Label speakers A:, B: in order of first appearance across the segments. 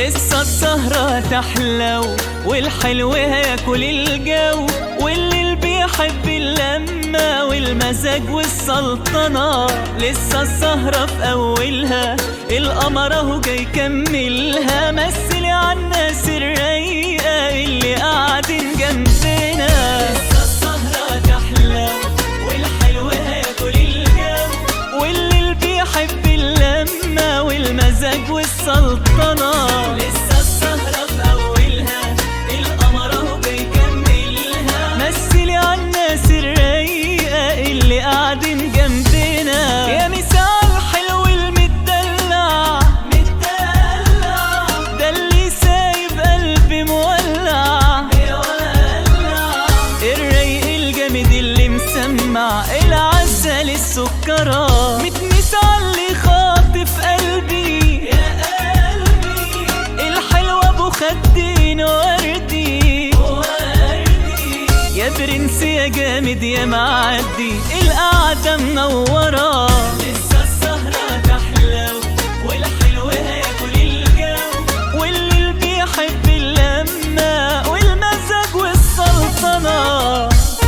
A: لسه السهرة تحلو والحلو هياكل الجو والليل بيحب اللمة والمزاج والسلطنة لسه السهرة في أولها القمر أهو جاي يكملها مثلي عالناس الرايقة اللي قاعدين جنبنا لسه السهرة تحلو والحلو هياكل الجو والليل بيحب اللمة والمزاج والسلطنة لسه السهرة في أولها القمر أهو بيكملها مثلي عالناس الرايقة اللي قاعدين جنبنا يا مثال حلو المدلع مدلع ده اللي سايب قلبي مولع مولع الرايق الجامد اللي مسمع العسل السكرة متمس اللي خاطف قلبي يا قلبي الحلوة ابو خدين وردي وردي يا برنس يا جامد يا معدي القعدة منورة لسه السهرة تحلو والحلو هياكل الجو والليل بيحب اللمة والمزاج والسلطنة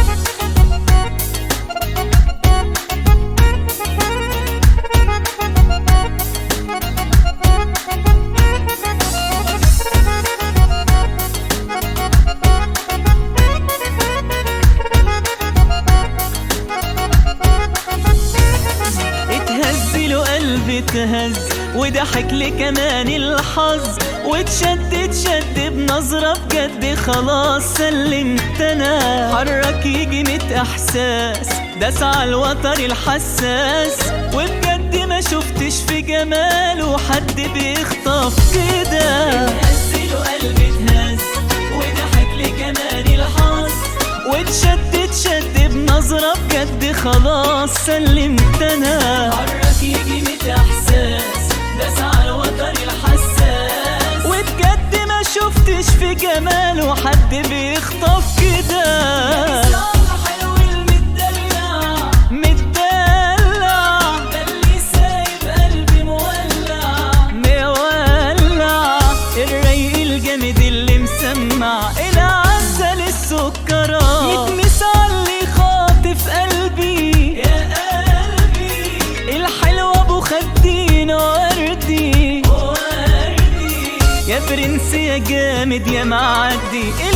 A: اتهز له قلبي اتهز وضحك لي كمان الحظ واتشد اتشد بنظرة بجد خلاص سلمت انا حرك يجي ميت احساس داس على الوتر الحساس وبجد ما شفتش في جماله حد بيخطف كده اتهز له قلبي اتهز وضحك لي كمان الحظ واتشد اتشد بنظرة بجد خلاص سلمت انا حرك يجي ميت احساس داس على الوتر الحساس وبجد ما شفتش في جماله حد بيخطف كده حلو المدلع مدلع ده اللي سايب قلبي مولع مولع الرايق الجامد اللي مسمع العسل السكرة يتمس اللي خاطف قلبي يا قلبي الحلوة ابو خدين وردي وردي يا برنس يا جامد يا معدي